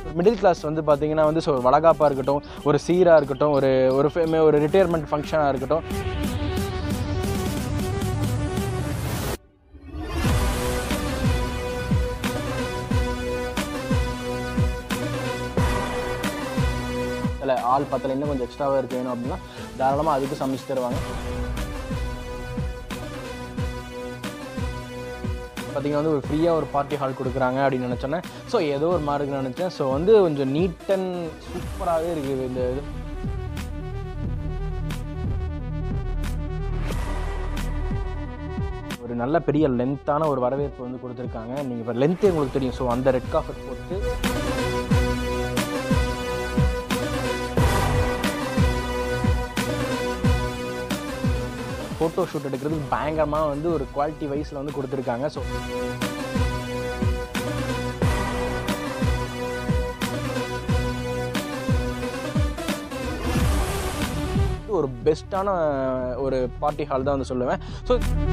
Middle class வந்து பார்த்தீங்கன்னா வந்து ஸோ வளகாப்பாக இருக்கட்டும் ஒரு சீராக இருக்கட்டும் ஒரு ஒரு ஃபே- ஒரு ரிட்டையர்மெண்ட் ஃபங்க்ஷனாக இருக்கட்டும் இல்லை ஆள் பத்தல இன்னும் கொஞ்சம் எக்ஸ்ட்ராவாக இருக்கு வேணும் அப்படின்னா தாராளமாக அதுக்கு சமைச்சு தருவாங்க பார்த்தீங்கன்னா வந்து ஒரு ஃப்ரீயாக ஒரு பார்ட்டி ஹால் கொடுக்குறாங்க அப்படின்னு நினச்சோன்னே ஸோ ஏதோ ஒரு மாதிரி இருக்குன்னு நினச்சேன் ஸோ வந்து கொஞ்சம் நீட் அண்ட் சூப்பராகவே இருக்குது இந்த இது ஒரு நல்ல பெரிய லென்த்தான ஒரு வரவேற்பு வந்து கொடுத்துருக்காங்க நீங்கள் இப்போ லென்த்தே உங்களுக்கு தெரியும் ஸோ அந்த ரெட் காஃபர் போட்டு ஃபோட்டோ ஷூட் எடுக்கிறதுக்கு பயங்கரமாக வந்து ஒரு குவாலிட்டி வைஸில் வந்து கொடுத்துருக்காங்க ஸோ ஒரு பெஸ்ட்டான ஒரு பார்ட்டி ஹால் தான் வந்து சொல்லுவேன் ஸோ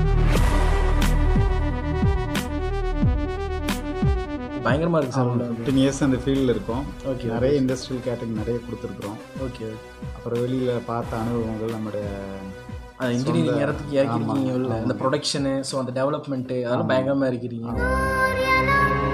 பயங்கரமாக இருக்குது சார் உள்ள ஃபிஃப்டீன் இயர்ஸ் அந்த ஃபீல்டில் இருக்கோம் Okay, நிறைய இண்டஸ்ட்ரியல் கேட்டரிங் நிறைய கொடுத்துருக்குறோம் ஓகே அப்புறம் வெளியில் பார்த்த அனுபவங்கள் நம்முடைய அந்த இன்ஜினியரிங் சொந்த- இடத்துக்கு இறக்கிருக்கீங்க ஆமா, உள்ள ஆமா. இந்த ப்ரொடக்ஷனு ஸோ அந்த டெவலப்மெண்ட்டு அதெல்லாம் பயங்கரமாக இருக்கிறீங்க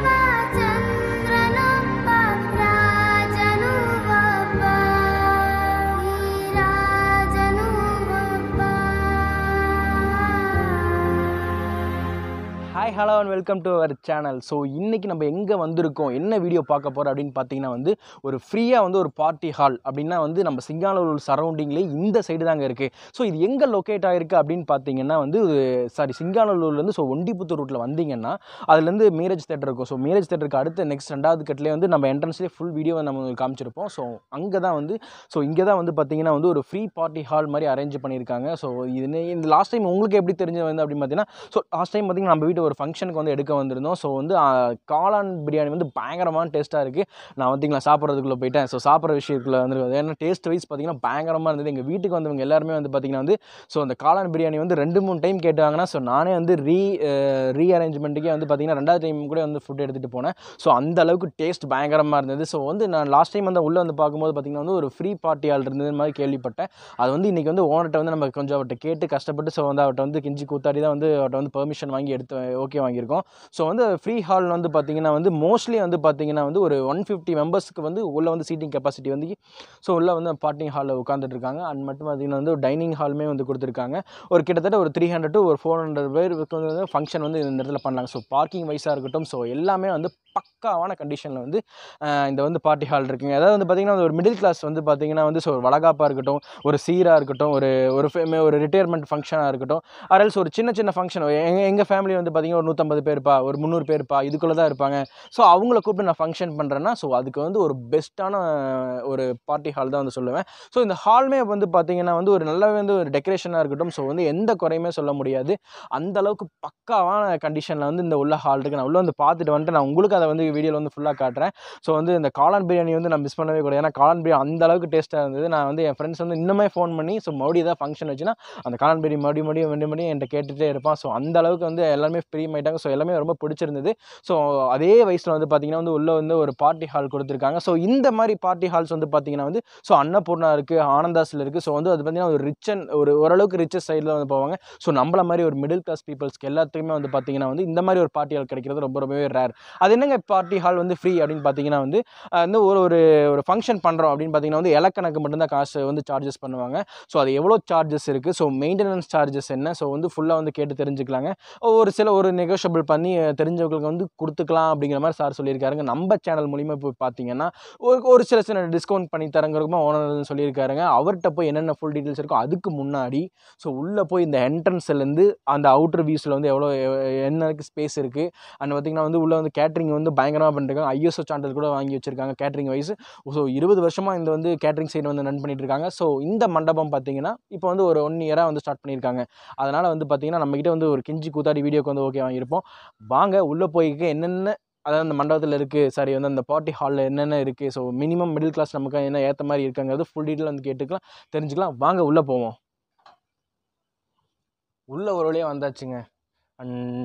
hi hello and welcome to our channel so இன்றைக்கி நம்ம எங்கே வந்திருக்கோம் என்ன வீடியோ பார்க்க போகிறோம் அப்படின்னு பார்த்தீங்கன்னா வந்து ஒரு ஃப்ரீயாக வந்து ஒரு பார்ட்டி ஹால் அப்படின்னா வந்து நம்ம சிங்கானூர் சரௌண்டிங்லேயே இந்த சைடு தாங்க இருக்குது ஸோ இது எங்கே லொக்கேட் ஆகிருக்கு அப்படின்னு பார்த்தீங்கன்னா வந்து சாரி சிங்கானூர்லேருந்து ஸோ ஒண்டிப்புத்தூர் ரூட்டில் வந்தீங்கன்னா அதுலேருந்து மீரேஜ் தேட்டர் இருக்கும் ஸோ மீரேஜ் தேட்டருக்கு அடுத்த நெக்ஸ்ட் ரெண்டாவது கட்டிலே வந்து நம்ம என்ட்ரன்ஸ்லேயே ஃபுல் வீடியோ நம்ம உங்களுக்கு காமிச்சிருப்போம் ஸோ அங்கே தான் வந்து ஸோ இங்கே தான் வந்து பார்த்தீங்கன்னா வந்து ஒரு ஃப்ரீ பார்ட்டி ஹால் மாதிரி அரேஞ்ச் பண்ணியிருக்காங்க ஸோ இது இந்த லாஸ்ட் டைம் உங்களுக்கு எப்படி தெரிஞ்சது வந்து அப்படின்னு பார்த்தீங்கன்னா ஸோ லாஸ்ட் டைம் பார்த்தீங்கன்னா நம்ம வீட்டு ஒரு ஃபங்க்ஷனுக்கு வந்து எடுக்க வந்திருந்தோம் ஸோ வந்து ஆ, காளான் பிரியாணி வந்து பயங்கரமான டேஸ்ட்டாக இருக்குது நான் பார்த்தீங்களா சாப்பிட்றதுக்குள்ளே போயிட்டேன் ஸோ சாப்பிட்ற விஷயத்துக்குள்ள வந்துருக்கு ஏன்னா டேஸ்ட் வைஸ் பார்த்தீங்கன்னா பயங்கரமாக இருந்தது எங்கள் வீட்டுக்கு வந்தவங்க எல்லாருமே வந்து பார்த்தீங்கன்னா வந்து ஸோ அந்த காளான் பிரியாணி வந்து ரெண்டு மூணு டைம் கேட்டாங்கன்னா ஸோ நானே வந்து ரீ ரீஅரேஞ்ச்மெண்ட்டுக்கே வந்து பார்த்தீங்கன்னா ரெண்டாவது டைம் கூட வந்து ஃபுட் எடுத்துகிட்டு போனேன் ஸோ அந்த அளவுக்கு டேஸ்ட் பயங்கரமாக இருந்தது ஸோ வந்து நான் லாஸ்ட் டைம் வந்து உள்ளே வந்து பார்க்கும்போது பார்த்தீங்கன்னா வந்து ஒரு ஃப்ரீ பார்ட்டி ஆள் இருந்தது மாதிரி கேள்விப்பட்டேன் அது வந்து இன்றைக்கி வந்து ஓனர்கிட்ட வந்து நம்ம கொஞ்சம் அவர்கிட்ட கேட்டு கஷ்டப்பட்டு ஸோ வந்து அவர்கிட்ட வந்து கெஞ்சி கூத்தாடி தான் வந்து அவர்கிட்ட வந்து பெர்மிஷன் வாங்கி எடுத்து ஓகே வாங்கியிருக்கோம் ஸோ வந்து ஃப்ரீ ஹால் வந்து பார்த்தீங்கன்னா வந்து மோஸ்ட்லி வந்து பார்த்தீங்கன்னா வந்து ஒரு ஒன் ஃபிஃப்டி மெம்பர்ஸ்க்கு வந்து உள்ளே வந்து சீட்டிங் கெப்பாசிட்டி வந்து ஸோ உள்ளே வந்து பார்ட்டி ஹாலில் உட்காந்துட்டு இருக்காங்க அண்ட் மட்டும் பார்த்தீங்கன்னா வந்து ஒரு டைனிங் ஹாலுமே வந்து கொடுத்துருக்காங்க ஒரு கிட்டத்தட்ட ஒரு த்ரீ ஹண்ட்ரட் டு ஒரு ஃபோர் ஹண்ட்ரட் பேருக்கு வந்து ஃபங்க்ஷன் வந்து இந்த இடத்துல பண்ணலாங்க ஸோ பார்க்கிங் வைஸாக இருக்கட்டும் ஸோ எல்லாமே வந்து பக்காவான கண்டிஷனில் வந்து அஹ், இந்த வந்து பார்ட்டி ஹால் இருக்குங்க அதாவது வந்து பார்த்தீங்கன்னா ஒரு மிடில் கிளாஸ் வந்து பார்த்தீங்கன்னா வந்து ஸோ வளகாப்பாக இருக்கட்டும் ஒரு சீராக இருக்கட்டும் ஒரு ஒரு ஃபே- ஒரு ரிட்டையர்மெண்ட் ஃபங்க்ஷனாக இருக்கட்டும் அரல்ஸ் ஒரு சின்ன சின்ன ஃபங்க்ஷன் எங்கள் எங்கள் ஃபேமிலி வந்து பார்த்தீங்கன்னா ஒரு நூற்றம்பது பேர்ப்பா ஒரு முந்நூறு பேர்ப்பா இதுக்குள்ளே தான் இருப்பாங்க ஸோ அவங்கள கூப்பிட்டு நான் ஃபங்க்ஷன் பண்ணுறேன்னா ஸோ அதுக்கு வந்து ஒரு பெஸ்ட்டான ஒரு பார்ட்டி ஹால் தான் வந்து சொல்லுவேன் ஸோ இந்த ஹால்மே வந்து பார்த்தீங்கன்னா வந்து ஒரு நல்லாவே வந்து ஒரு டெக்கரேஷனாக இருக்கட்டும் ஸோ வந்து எந்த குறையுமே சொல்ல முடியாது அந்த அளவுக்கு பக்காவான கண்டிஷனில் வந்து இந்த உள்ள ஹால் இருக்குது நான் உள்ள வந்து பார்த்துட்டு வந்துட்டு நான் உங்களுக்கு அதை வந்து வீடியோவில் வந்து ஃபுல்லாக காட்டுறேன் ஸோ வந்து இந்த காளான் பிரியாணி வந்து நான் மிஸ் பண்ணவே கூடாது ஏன்னா காளான் பிரியாணி அந்த அளவுக்கு டேஸ்ட்டாக இருந்தது நான் வந்து என் ஃப்ரெண்ட்ஸ் வந்து இன்னுமே ஃபோன் பண்ணி ஸோ மறுபடியும் ஏதாவது ஃபங்க்ஷன் வச்சுன்னா அந்த காளான் பிரியாணி மறுபடியும் மறுபடியும் மறுபடியும் மறுபடியும் என்கிட்ட கேட்டுகிட்டே இருப்பான் ஸோ அந்த அளவுக்கு வந்து எல்லாருமே ஃப்ரீ ஆயிட்டாங்க ஸோ எல்லாமே ரொம்ப பிடிச்சிருந்தது ஸோ அதே வயசில் வந்து பார்த்தீங்கன்னா வந்து உள்ள வந்து ஒரு பார்ட்டி ஹால் கொடுத்துருக்காங்க ஸோ இந்த மாதிரி பார்ட்டி ஹால்ஸ் வந்து பார்த்தீங்கன்னா வந்து ஸோ அன்னபூர்ணா இருக்குது ஆனந்தாஸில் இருக்குது ஸோ வந்து அது பார்த்தீங்கன்னா ஒரு ரிச் அண்ட் ஒரு ஓரளவுக்கு ரிச்சஸ் சைடில் வந்து போவாங்க ஸோ நம்மள மாதிரி ஒரு மிடில் கிளாஸ் பீப்புள்ஸ்க்கு எல்லாத்துக்குமே வந்து பார்த்தீங்கன்னா வந்து இந்த மாதிரி ஒரு பார்ட்டி ஹால் கிடைக்கிறது ரொம்ப ரொம்பவே ரேர் அது என்னங்க பார்ட்டி ஹால் வந்து ஃப்ரீ அப்படின்னு பார்த்தீங்கன்னா வந்து அஹ், வந்து ஒரு ஒரு ஒரு ஃபங்க்ஷன் பண்ணுறோம் அப்படின்னு பார்த்தீங்கன்னா வந்து இலக்கணக்கு மட்டும்தான் காசு வந்து சார்ஜஸ் பண்ணுவாங்க ஸோ அது எவ்வளோ சார்ஜஸ் இருக்குது ஸோ மெயின்டெனன்ஸ் சார்ஜஸ் என்ன ஸோ வந்து ஃபுல்லாக வந்து கேட்டு தெரிஞ்சுக்கலாங்க ஒரு சில ஒரு நெகோஷியபிள் பண்ணி அஹ், தெரிஞ்சவங்களுக்கு வந்து கொடுத்துக்கலாம் அப்படிங்கிற மாதிரி சார் சொல்லியிருக்காருங்க நம்ம சேனல் மூலிமா இப்போ பார்த்தீங்கன்னா ஒரு ஒரு சில சில டிஸ்கவுண்ட் பண்ணி தரங்கிறதுமா ஓனர் சொல்லியிருக்காருங்க அவர்கிட்ட போய் என்னென்ன ஃபுல் டீட்டெயில்ஸ் இருக்கோ அதுக்கு முன்னாடி ஸோ உள்ளே போய் இந்த என்ட்ரன்ஸ்லேருந்து அந்த அவுட்டர் வியூஸில் வந்து எவ்வளோ எ- என்ன ஸ்பேஸ் இருக்குது அண்ட் பார்த்திங்கன்னா வந்து உள்ளே வந்து கேட்ரிங் வந்து பயங்கரமாக பண்ணிருக்காங்க ஐஎஸ்ஓ சான்றிதழ் கூட வாங்கி வச்சிருக்காங்க கேட்ரிங் வைஸ் ஸோ இருபது வருஷமாக இந்த வந்து கேட்ரிங் சைடு வந்து ரன் பண்ணிட்டு இருக்காங்க ஸோ இந்த மண்டபம் பார்த்தீங்கன்னா இப்போ வந்து ஒரு ஒன் இயராக வந்து ஸ்டார்ட் பண்ணியிருக்காங்க அதனால் வந்து பார்த்தீங்கன்னா நம்மக்கிட்ட வந்து ஒரு கிஞ்சி கூத்தாடி வீடியோக்கு வந்து ஓகே வாங்கியிருப்போம் வாங்க உள்ளே போய்க்க என்னென்ன அதாவது அந்த மண்டபத்தில் இருக்குது சாரி வந்து அந்த பார்ட்டி ஹாலில் என்னென்ன இருக்குது ஸோ மினிமம் மிடில் கிளாஸ் நமக்கு என்ன ஏற்ற மாதிரி இருக்காங்கிறது ஃபுல் டீட்டெயில் வந்து கேட்டுக்கலாம் தெரிஞ்சுக்கலாம் வாங்க உள்ளே போவோம் உள்ள ஒரு வழியாக வந்தாச்சுங்க அண்ட்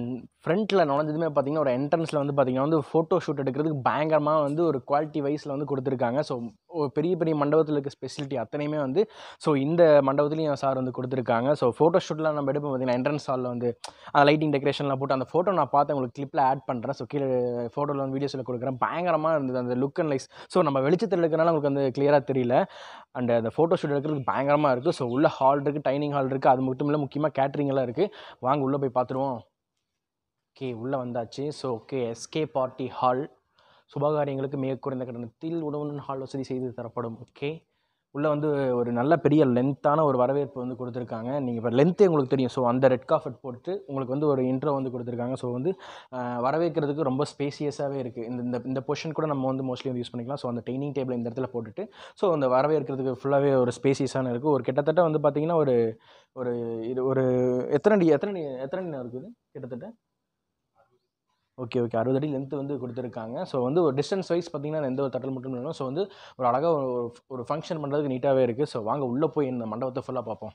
ஃப்ரண்ட்டில் நுழைஞ்சதுமே பார்த்தீங்கன்னா ஒரு என்ட்ரன்ஸில் வந்து பார்த்தீங்கன்னா வந்து ஃபோட்டோ ஷூட் எடுக்கிறதுக்கு பயங்கரமாக வந்து ஒரு குவாலிட்டி வைஸில் வந்து கொடுத்துருக்காங்க ஸோ பெரிய பெரிய மண்டபத்தில் இருக்க ஸ்பெசிலிட்டி அத்தனையுமே வந்து ஸோ இந்த மண்டபத்துலையும் சார் வந்து கொடுத்துருக்காங்க ஸோ ஃபோட்டோ ஷூட்லாம் நம்ம எடுப்போம் பார்த்தீங்கன்னா என்ட்ரன்ஸ் ஹாலில் வந்து அந்த லைட்டிங் டெக்கரேஷன்லாம் போட்டு அந்த ஃபோட்டோ நான் பார்த்து உங்களுக்கு கிளிப்பில் ஆட் பண்ணுறேன் ஸோ கீழே ஃபோட்டோவில் வந்து வீடியோஸில் கொடுக்குறேன் பயங்கரமாக இருந்தது அந்த லுக் அண்ட் லைஸ் ஸோ நம்ம வெளிச்சத்தில் எடுக்கிறனால உங்களுக்கு வந்து கிளியராக தெரியல அண்ட் அந்த ஃபோட்டோ ஷூட் எடுக்கிறதுக்கு பயங்கரமாக இருக்குது ஸோ உள்ள ஹால் இருக்குது டைனிங் ஹால் இருக்குது அது மட்டும் இல்லை முக்கியமாக கேட்ரிங் எல்லாம் இருக்குது வாங்க உள்ளே போய் பார்த்துருவோம் ஓகே உள்ளே வந்தாச்சு so okay SK party hall சுபகாரியங்களுக்கு மிக குறைந்த கட்டணத்தில் உணவு ஹால் வசதி செய்து தரப்படும் ஓகே உள்ளே வந்து ஒரு நல்ல பெரிய லென்த்தான ஒரு வரவேற்பு வந்து கொடுத்துருக்காங்க நீங்கள் இப்போ லென்த்தே உங்களுக்கு தெரியும் ஸோ அந்த ரெட் காஃபட் போட்டு உங்களுக்கு வந்து ஒரு இன்ட்ரோ வந்து கொடுத்துருக்காங்க ஸோ வந்து அஹ், வரவேற்கிறதுக்கு ரொம்ப ஸ்பேசியஸாகவே இருக்குது இந்த இந்த இந்த பொசிஷன் கூட நம்ம வந்து மோஸ்ட்லி வந்து யூஸ் பண்ணிக்கலாம் ஸோ அந்த டைனிங் டேபிள் இந்த இடத்துல போட்டுட்டு ஸோ அந்த வரவேற்கிறதுக்கு ஃபுல்லாகவே ஒரு ஸ்பேசியஸான இருக்குது ஒரு கிட்டத்தட்ட வந்து பார்த்திங்கன்னா ஒரு ஒரு இது ஒரு எத்தனை அடி எத்தனை அடி எத்தனை அடி இருக்குது கிட்டத்தட்ட ஓகே ஓகே அறுபது அடி லென்த் வந்து கொடுத்துருக்காங்க ஸோ வந்து ஒரு டிஸ்டன்ஸ் வைஸ் பார்த்தீங்கன்னா எந்த ஒரு தட்டல் மட்டும் வேணும் ஸோ வந்து ஒரு அழகாக ஒரு ஒரு ஃபங்க்ஷன் பண்ணுறதுக்கு நீட்டாகவே இருக்குது ஸோ வாங்க உள்ளே போய் இந்த மண்டபத்தை ஃபுல்லாக பார்ப்போம்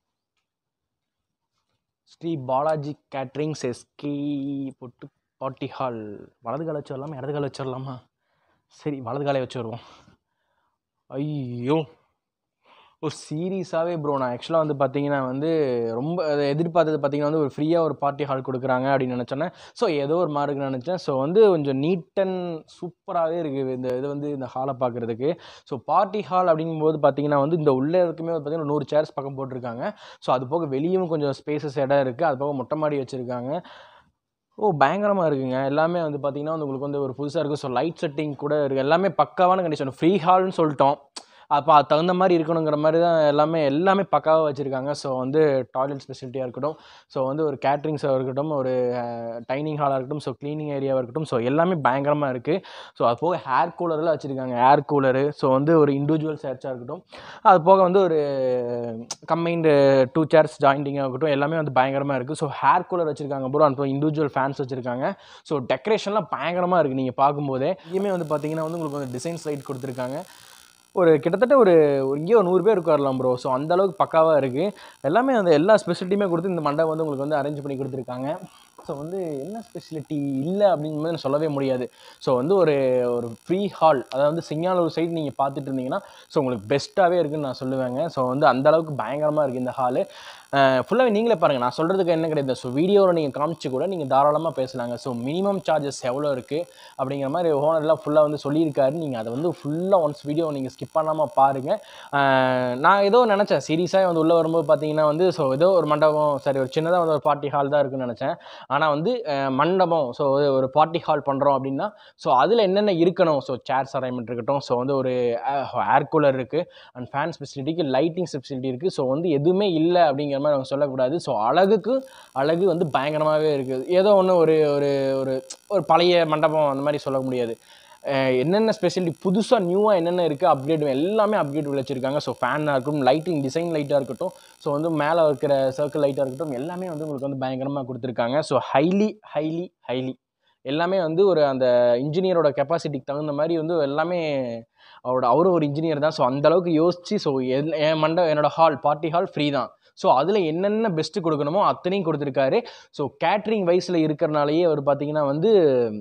ஸ்ரீ பாலாஜி கேட்ரிங்ஸ் எஸ்கே பொட்டு பார்ட்டி ஹால் வலது கால வச்சு வரலாமா இடது கால வச்சு வரலாமா சரி வலது காலை வச்சு வருவோம் ஐயோ ஓ சீரியஸாகவே ப்ரோ நான் ஆக்சுவலாக வந்து பார்த்தீங்கன்னா வந்து ரொம்ப அதை எதிர்பார்த்தது பார்த்தீங்கன்னா வந்து ஒரு ஃப்ரீயாக ஒரு பார்ட்டி ஹால் கொடுக்குறாங்க அப்படின்னு நினச்சோன்னே ஸோ ஏதோ ஒரு மார்க்கு நினச்சேன் ஸோ வந்து கொஞ்சம் நீட் அண்ட் சூப்பராகவே இருக்குது இந்த இது வந்து இந்த ஹாலை பார்க்குறதுக்கு ஸோ பார்ட்டி ஹால் அப்படிங்கும்போது பார்த்தீங்கன்னா வந்து இந்த உள்ளே இருக்குமே வந்து பார்த்தீங்கன்னா நூறு சேர்ஸ் பக்கம் போட்டிருக்காங்க ஸோ அது போக வெளியும் கொஞ்சம் ஸ்பேசஸ் இடம் இருக்குது அது போக மொட்டை மாடி வச்சுருக்காங்க ஓ பயங்கரமாக இருக்குங்க எல்லாமே வந்து பார்த்தீங்கன்னா வந்து உங்களுக்கு வந்து ஒரு புதுசாக இருக்குது ஸோ லைட் செட்டிங் கூட இருக்குது எல்லாமே பக்காவான கண்டிஷன் ஃப்ரீ ஹால்னு சொல்லிட்டோம் அப்போ அது தகுந்த மாதிரி இருக்கணுங்கிற மாதிரி தான் எல்லாமே எல்லாமே பக்காவாக வச்சுருக்காங்க ஸோ வந்து டாய்லெட் ஸ்பெசிலிட்டியாக இருக்கட்டும் ஸோ வந்து ஒரு கேட்ரிங்ஸாக இருக்கட்டும் ஒரு டைனிங் ஹாலாக இருக்கட்டும் ஸோ க்ளீனிங் ஏரியாவாக இருக்கட்டும் ஸோ எல்லாமே பயங்கரமாக இருக்குது ஸோ அது போக ஹேர் கூலர்லாம் வச்சுருக்காங்க ஏர் கூலரு ஸோ வந்து ஒரு இண்டிவிஜுவல் சேர்ச்சாக இருக்கட்டும் அது போக வந்து ஒரு கம்பைண்டு டூ சேர்ஸ் ஜாயிண்டிங்காக இருக்கட்டும் எல்லாமே வந்து பயங்கரமாக இருக்குது ஸோ ஹேர் கூலர் வச்சுருக்காங்க ப்ரோ அந்த இண்டிவிஜுவல் ஃபேன்ஸ் வச்சுருக்காங்க ஸோ டெக்கரேஷன்லாம் பயங்கரமாக இருக்குது நீங்கள் பார்க்கும்போதே இங்கேயுமே வந்து பார்த்தீங்கன்னா வந்து உங்களுக்கு வந்து டிசைன்ஸ் லைட் கொடுத்துருக்காங்க ஒரு கிட்டத்தட்ட ஒரு ஒரு இங்கேயே ஒரு நூறு பேர் உட்காரலாம் ப்ரோ ஸோ அந்த அளவுக்கு பக்காவாக இருக்குது எல்லாமே அந்த எல்லா ஸ்பெசிலிட்டியுமே கொடுத்து இந்த மண்டபம் வந்து உங்களுக்கு வந்து அரேஞ்ச் பண்ணி கொடுத்துருக்காங்க ஸோ வந்து என்ன ஸ்பெசிலிட்டி இல்லை அப்படிங்கும்போது நான் சொல்லவே முடியாது ஸோ வந்து ஒரு ஒரு ஃப்ரீ ஹால் அதாவது வந்து சிங்கானூர் சைடு நீங்கள் பார்த்துட்டு இருந்தீங்கன்னா ஸோ உங்களுக்கு பெஸ்ட்டாகவே இருக்குன்னு நான் சொல்லுவேங்க ஸோ வந்து அந்த அளவுக்கு பயங்கரமாக இருக்குது இந்த ஹாலு ஃபுல்லாகவே நீங்களே பாருங்கள் நான் சொல்கிறதுக்கு என்ன கிடையாது ஸோ வீடியோவில் நீங்கள் காமிச்சு கூட நீங்கள் தாராளமாக பேசலாங்க ஸோ மினிமம் சார்ஜஸ் எவ்வளோ இருக்குது அப்படிங்கிற மாதிரி ஓனர்லாம் ஃபுல்லாக வந்து சொல்லியிருக்காரு நீங்கள் அதை வந்து ஃபுல்லாக ஒன்ஸ் வீடியோ நீங்கள் ஸ்கிப் பண்ணாமல் பாருங்கள் நான் ஏதோ நினச்சேன் சீரியஸாக வந்து உள்ளே வரும்போது பார்த்தீங்கன்னா வந்து ஸோ ஏதோ ஒரு மண்டபம் சரி ஒரு சின்னதாக வந்து ஒரு பார்ட்டி ஹால் தான் இருக்குன்னு நினச்சேன் ஆனால் வந்து அஹ், மண்டபம் ஸோ ஒரு பார்ட்டி ஹால் பண்ணுறோம் அப்படின்னா ஸோ அதில் என்னென்ன இருக்கணும் ஸோ சேர்ஸ் அரேஞ்ச்மெண்ட் இருக்கட்டும் ஸோ வந்து ஒரு ஏர் கூலர் இருக்குது அண்ட் ஃபேன் ஃபெசிலிட்டிக்கு லைட்டிங் ஃபெசிலிட்டி இருக்குது ஸோ வந்து எதுவுமே இல்லை அப்படிங்கிற மாதிரி அவங்க சொல்லக்கூடாது ஸோ அழகுக்கு அழகு வந்து பயங்கரமாகவே இருக்குது ஏதோ ஒன்று ஒரு ஒரு ஒரு ஒரு பழைய மண்டபம் அந்த மாதிரி சொல்ல முடியாது அஹ் என்னென்ன ஸ்பெஷாலிட்டி புதுசாக நியூவாக என்னென்ன இருக்குது அப்டேட் எல்லாமே அப்டேட் வச்சுருக்காங்க ஸோ ஃபேனாக இருக்கட்டும் லைட்டிங் டிசைன் லைட்டாக இருக்கட்டும் ஸோ வந்து மேலே இருக்கிற சர்க்கிள் லைட்டாக இருக்கட்டும் எல்லாமே வந்து உங்களுக்கு வந்து பயங்கரமாக கொடுத்துருக்காங்க ஸோ ஹைலி ஹைலி ஹைலி எல்லாமே வந்து ஒரு அந்த இன்ஜினியரோட கெப்பாசிட்டிக்கு தகுந்த மாதிரி வந்து எல்லாமே அவரோட அவரும் ஒரு இன்ஜினியர் தான் ஸோ அந்த அளவுக்கு யோசிச்சு ஸோ என் மண்ட என்னோட ஹால் பார்ட்டி ஹால் ஃப்ரீ தான் ஸோ அதில் என்னென்ன பெஸ்ட்டு கொடுக்கணுமோ அத்தனையும் கொடுத்துருக்காரு ஸோ கேட்ரிங் வைஸில் இருக்கிறனாலேயே அவர் பார்த்தீங்கன்னா வந்து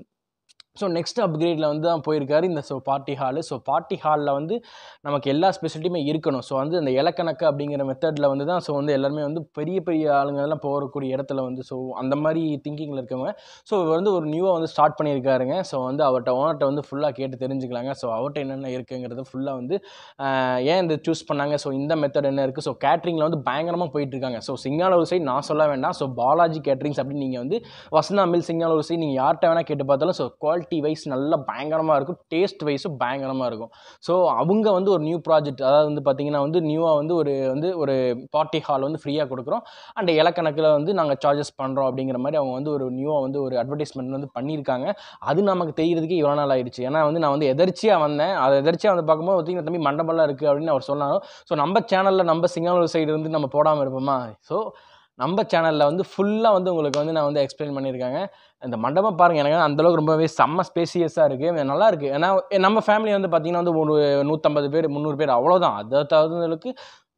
ஸோ நெக்ஸ்ட் அப்கிரேடில் வந்து தான் போயிருக்காரு இந்த so party hall so party ஹாலில் வந்து நமக்கு எல்லா ஸ்பெசிலிட்டியுமே இருக்கணும் ஸோ வந்து இந்த இலக்கணக்கு அப்படிங்கிற மெத்தடில் வந்து தான் ஸோ வந்து எல்லாருமே வந்து பெரிய பெரிய ஆளுங்க எல்லாம் போகக்கூடிய இடத்துல வந்து ஸோ அந்த மாதிரி திங்கிங்கில் இருக்கவங்க ஸோ இவர் வந்து ஒரு நியூவாக வந்து ஸ்டார்ட் பண்ணியிருக்காருங்க ஸோ வந்து அவர்கிட்ட ஓனர்கிட்ட வந்து ஃபுல்லாக கேட்டு தெரிஞ்சுக்கலாங்க ஸோ அவர்கிட்ட என்னென்ன இருக்குங்கிறது ஃபுல்லாக வந்து ஆஹ், ஏன் இந்த சூஸ் பண்ணாங்க ஸோ இந்த மெத்தட் என்ன இருக்குது ஸோ கேட்ரிங்கில் வந்து பயங்கரமாக போயிட்டுருக்காங்க ஸோ சிங்கானூர் சைடு நான் சொல்ல வேண்டாம் ஸோ பாலாஜி கேட்ரிங்ஸ் அப்படின்னு நீங்கள் வந்து வசந்தா மில் சிங்கானூர் சைடு நீங்கள் யார்கிட்ட வேணால் கேட்டு பார்த்தாலும் ஸோ குவாலிட்டி வைஸ் நல்லா பயங்கரமாக இருக்கும் டேஸ்ட் வைஸும் பயங்கரமாக இருக்கும் ஸோ அவங்க வந்து ஒரு நியூ ப்ராஜெக்ட் அதாவது வந்து பார்த்தீங்கன்னா வந்து நியூவாக வந்து ஒரு வந்து ஒரு பார்ட்டி ஹால் வந்து ஃப்ரீயாக கொடுக்குறோம் அண்ட் இலக்கணக்கில் வந்து நாங்கள் சார்ஜஸ் பண்ணுறோம் அப்படிங்கிற மாதிரி அவங்க வந்து ஒரு நியூவாக வந்து ஒரு அட்வர்டைஸ்மெண்ட் வந்து பண்ணியிருக்காங்க அது நமக்கு தெரியறதுக்கு இவ்வளோ நாள் ஆயிடுச்சு ஏன்னா வந்து நான் வந்து எதர்ச்சியாக வந்தேன் அது எதர்ச்சியாக வந்து பார்க்கும்போது பார்த்தீங்கன்னா தம்பி மண்டபம்லாம் இருக்குது அப்படின்னு அவர் சொன்னாலும் ஸோ நம்ம சேனலில் நம்ம சிங்கானூர் சைடு இருந்து நம்ம போடாமல் இருப்போமா ஸோ நம்ம சேனலில் வந்து ஃபுல்லாக வந்து உங்களுக்கு வந்து நான் வந்து எக்ஸ்பிளைன் பண்ணியிருக்காங்க இந்த மண்டபம் பாருங்கள் எனக்கு அந்தளவுக்கு ரொம்பவே செம்ம ஸ்பேசியஸாக இருக்குது நல்லா இருக்குது ஏன்னா நம்ம ஃபேமிலி வந்து பார்த்திங்கன்னா வந்து ஒரு நூற்றம்பது பேர் முந்நூறு பேர் அவ்வளோதான் அதை தகுந்தளவுக்கு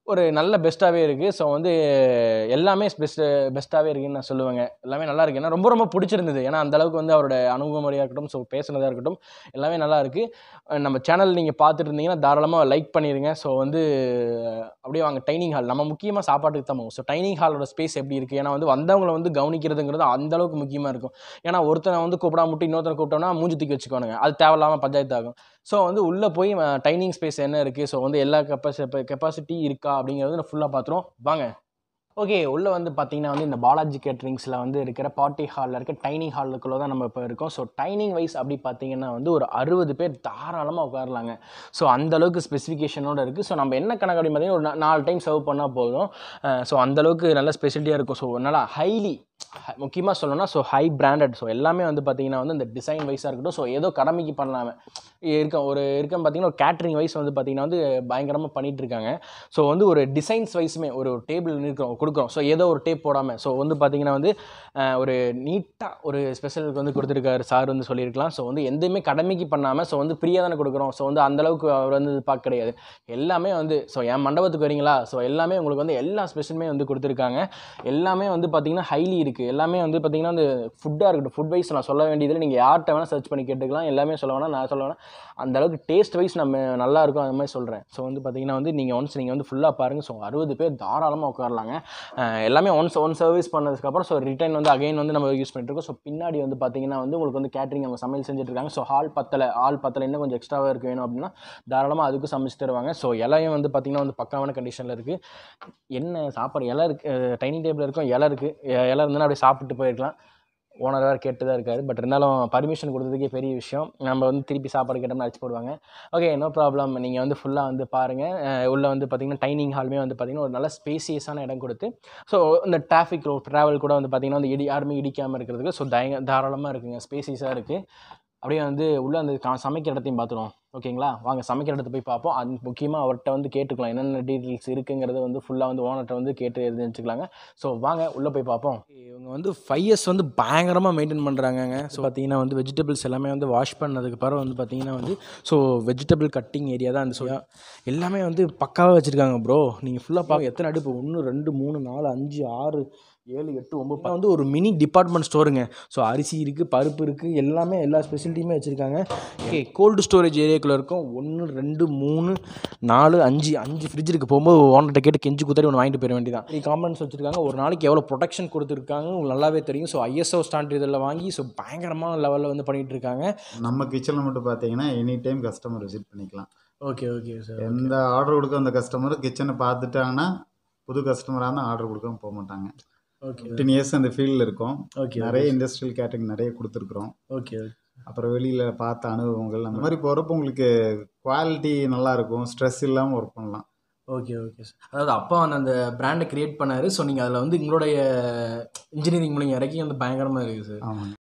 ஒரு நல்ல பெஸ்ட்டாகவே இருக்குது ஸோ வந்து எல்லாமே பெஸ்ட்டு பெஸ்ட்டாகவே இருக்குன்னு நான் சொல்லுவேங்க எல்லாமே நல்லா இருக்கு ஏன்னா ரொம்ப ரொம்ப பிடிச்சிருந்தது ஏன்னா அந்த அளவுக்கு வந்து அவரோட அணுகுமுறையாக இருக்கட்டும் ஸோ பேசுனதாக இருக்கட்டும் எல்லாமே நல்லா இருக்கு அஹ் நம்ம சேனல் நீங்கள் பார்த்துட்டு இருந்தீங்கன்னா தாராளமாக லைக் பண்ணிடுங்க ஸோ வந்து அப்படியே வாங்க டைனிங் ஹால் நம்ம முக்கியமாக சாப்பாட்டுக்கு தான் போவோம் ஸோ டைனிங் ஹாலோட ஸ்பேஸ் எப்படி இருக்குது ஏன்னா வந்து வந்தவங்களை வந்து கவனிக்கிறதுங்கிறது அந்த அளவுக்கு முக்கியமாக இருக்கும் ஏன்னா ஒருத்தனை வந்து கூப்பிடாம மட்டும் இன்னொருத்தனை கூப்பிட்டோம்னா மூஞ்சி தூக்கி வச்சுக்கோனுங்க அது தேவையில்லாமல் பஞ்சாயத்து ஆகும் ஸோ வந்து உள்ளே போய் டைனிங் ஸ்பேஸ் என்ன இருக்குது ஸோ வந்து எல்லா கெப்பாசி கெப்பாசிட்டி இருக்கா அப்படிங்கிறது நான் ஃபுல்லாக பார்த்துருவோம் வாங்க ஓகே உள்ளே வந்து பார்த்தீங்கன்னா வந்து இந்த பாலாஜி கேட்ரிங்ஸில் வந்து இருக்கிற பார்ட்டி ஹாலில் இருக்க டைனிங் ஹாலுக்குள்ளே தான் நம்ம இப்போ இருக்கோம் ஸோ டைனிங் வைஸ் அப்படி பார்த்தீங்கன்னா வந்து ஒரு அறுபது பேர் தாராளமாக உட்காரலாங்க ஸோ அந்த அளவுக்கு ஸ்பெசிஃபிகேஷனோட இருக்குது ஸோ நம்ம என்ன கணக்கு அப்படின்னு பார்த்தீங்கன்னா ஒரு நா- நாலு டைம் சர்வ் பண்ணால் போதும் ஸோ அந்தளவுக்கு நல்ல ஸ்பெஷலிட்டியாக இருக்கும் ஸோ நல்லா ஹைலி முக்கியமாக சொல்லணும்னா ஸோ ஹை பிராண்டட் ஸோ எல்லாமே வந்து பார்த்தீங்கன்னா வந்து இந்த டிசைன் வைஸாக இருக்கட்டும் ஸோ ஏதோ கடமைக்கு பண்ணலாம இருக்க ஒரு இருக்க பார்த்தீங்கன்னா ஒரு கேட்ரிங் வைஸ் வந்து பார்த்தீங்கன்னா வந்து பயங்கரமாக பண்ணிட்டு இருக்காங்க ஸோ வந்து ஒரு டிசைன்ஸ் வைஸுமே ஒரு டேபிள் இருக்கிறோம் கொடுக்குறோம் ஸோ ஏதோ ஒரு டேப் போடாமல் ஸோ வந்து பார்த்தீங்கன்னா வந்து அஹ், ஒரு நீட்டாக ஒரு ஸ்பெஷலுக்கு வந்து கொடுத்துருக்காரு சார் வந்து சொல்லியிருக்கலாம் ஸோ வந்து எதுவுமே கடமைக்கு பண்ணாமல் ஸோ வந்து ஃப்ரீயாக தானே கொடுக்குறோம் ஸோ வந்து அந்தளவுக்கு அவர் வந்து இது பார்க்க கிடையாது எல்லாமே வந்து ஸோ என் மண்டபத்துக்கு வரீங்களா ஸோ எல்லாமே உங்களுக்கு வந்து எல்லா ஸ்பெஷலுமே வந்து கொடுத்துருக்காங்க எல்லாமே வந்து பார்த்தீங்கன்னா ஹைலி இருக்குது எல்லாமே வந்து பார்த்தீங்கன்னா வந்து ஃபுட்டாக இருக்கட்டும் ஃபுட் வைஸ் நான் சொல்ல வேண்டியதில் நீங்கள் யார்கிட்ட வேணால் சர்ச் பண்ணி கேட்டுக்கலாம் எல்லாமே சொல்ல வேணாம் நான் சொல்ல வேணாம் அந்த அளவுக்கு டேஸ்ட் வைஸ் நம்ம நல்லா இருக்கும் அந்த மாதிரி சொல்கிறேன் ஸோ வந்து பார்த்தீங்கன்னா வந்து நீங்கள் ஒன்ஸ் நீங்கள் வந்து ஃபுல்லாக பாருங்கள் ஸோ அறுபது பேர் தாராளமாக உட்காரலாங்க அஹ் எல்லாமே ஒன்ஸ் ஒன் சர்வீஸ் பண்ணதுக்கப்புறம் ஸோ ரிட்டர்ன் வந்து அகைன் வந்து நம்ம யூஸ் பண்ணிட்டு இருக்கோம் ஸோ பின்னாடி வந்து பார்த்தீங்கன்னா வந்து உங்களுக்கு வந்து கேட்ரிங் அவங்க சமையல் செஞ்சுட்டு இருக்காங்க ஸோ ஹால் பத்தலை ஹால் பத்தலை இன்னும் கொஞ்சம் எக்ஸ்ட்ராவாக இருக்கு வேணும் அப்படின்னா தாராளமாக அதுக்கும் சமைச்சு தருவாங்க ஸோ இலையும் வந்து பார்த்தீங்கன்னா வந்து பக்காவான கண்டிஷனில் இருக்குது என்ன சாப்பாடு இலை இருக்குது டைனிங் டேபிள் இருக்கும் இலை இருக்குது இலை இருந்ததுன்னா அப்படியே சாப்பிட்டு போயிருக்கலாம் ஓனர் வேறு கேட்டு தான் இருக்காரு பட் இருந்தாலும் பர்மிஷன் கொடுத்ததுக்கே பெரிய விஷயம் நம்ம வந்து திருப்பி சாப்பாடு கேட்டோம்னா அடிச்சு போடுவாங்க ஓகே நோ ப்ராப்ளம் நீங்கள் வந்து ஃபுல்லாக வந்து பாருங்கள் உள்ளே வந்து பார்த்தீங்கன்னா டைனிங் ஹாலுமே வந்து பார்த்தீங்கன்னா ஒரு நல்ல ஸ்பேசியஸான இடம் கொடுத்து ஸோ இந்த டிராஃபிக் ட்ராவல் கூட வந்து பார்த்தீங்கன்னா வந்து இடி யாருமே இடிக்காமல் இருக்கிறதுக்கு ஸோ தய தாராளமாக இருக்குங்க ஸ்பேசியஸாக இருக்குது அப்படியே வந்து உள்ளே அந்த கா- சமைக்கிற இடத்தையும் பார்த்துருவோம் ஓகேங்களா வாங்க சமைக்கிற இடத்த போய் பார்ப்போம் அது முக்கியமாக அவர்கிட்ட வந்து கேட்டுக்கலாம் என்னென்ன டீட்டெயில்ஸ் இருக்குங்கிறத வந்து ஃபுல்லாக வந்து ஓனர்கிட்ட வந்து கேட்டு தெரிஞ்சுக்கலாங்க ஸோ வாங்க உள்ளே போய் பார்ப்போம் இவங்க வந்து ஃபைவ் இயர்ஸ் வந்து பயங்கரமாக மெயின்டைன் பண்ணுறாங்கங்க ஸோ பார்த்தீங்கன்னா வந்து வெஜிடபிள்ஸ் எல்லாமே வந்து வாஷ் பண்ணதுக்கு பிறகு வந்து பார்த்தீங்கன்னா வந்து ஸோ வெஜிடபிள் கட்டிங் ஏரியா தான் அந்த ஸோ எல்லாமே வந்து பக்காவாக வச்சுருக்காங்க ப்ரோ நீங்கள் ஃபுல்லாக பார்க்க எத்தனை அடுப்பு ஒன்று ரெண்டு மூணு நாலு அஞ்சு ஆறு ஏழு எட்டு ஒம்பது வந்து ஒரு மினி டிபார்ட்மெண்ட் ஸ்டோருங்க ஸோ அரிசி இருக்குது பருப்பு இருக்குது எல்லாமே எல்லா ஸ்பெசிலிட்டியுமே வச்சுருக்காங்க ஓகே கோல்டு ஸ்டோரேஜ் ஏரியாக்குள்ளே இருக்கும் ஒன்று ரெண்டு மூணு நாலு அஞ்சு அஞ்சு ஃப்ரிட்ஜ் இருக்குது போகும்போது ஓனர்கிட்ட கேட்டு கெஞ்சி குத்தாடி ஒன்று வாங்கிட்டு போயிட வேண்டியதான் த்ரீ காம்பனன்ஸ் வச்சுருக்காங்க ஒரு நாளைக்கு எவ்வளோ ப்ரொடெக்ஷன் கொடுத்துருக்காங்க உங்களுக்கு நல்லாவே தெரியும் ஸோ ஐஎஸ்ஓ ஸ்டாண்ட் இதில் வாங்கி ஸோ பயங்கரமான லெவலில் வந்து பண்ணிகிட்டு இருக்காங்க நம்ம கிச்சனில் மட்டும் பார்த்தீங்கன்னா எனி டைம் கஸ்டமர் விசிட் பண்ணிக்கலாம் ஓகே ஓகே சார் எந்த ஆர்டர் கொடுக்க அந்த கஸ்டமர் கிச்சனை பார்த்துட்டாங்கன்னா புது கஸ்டமராக இருந்தால் ஆர்டர் கொடுக்காம போக மாட்டாங்க ஓகே ஃபிஃப்டீன் இயர்ஸ் அந்த ஃபீல்டில் இருக்கோம் ஓகே நிறைய இண்டஸ்ட்ரியல் கேட்டரிங் நிறைய கொடுத்துருக்குறோம் ஓகே அப்புறம் வெளியில் பார்த்த அனுபவங்கள் அந்த மாதிரி போகிறப்ப உங்களுக்கு குவாலிட்டி நல்லா இருக்கும் ஸ்ட்ரெஸ் இல்லாமல் ஒர்க் பண்ணலாம் ஓகே ஓகே சார் அதாவது அப்பா வந்து அந்த பிராண்டை கிரியேட் பண்ணாரு ஸோ நீங்கள் அதில் வந்து உங்களுடைய இன்ஜினியரிங் மூலியம் இறக்கி வந்து பயங்கரமாக இருக்குது சார் ஆமாங்க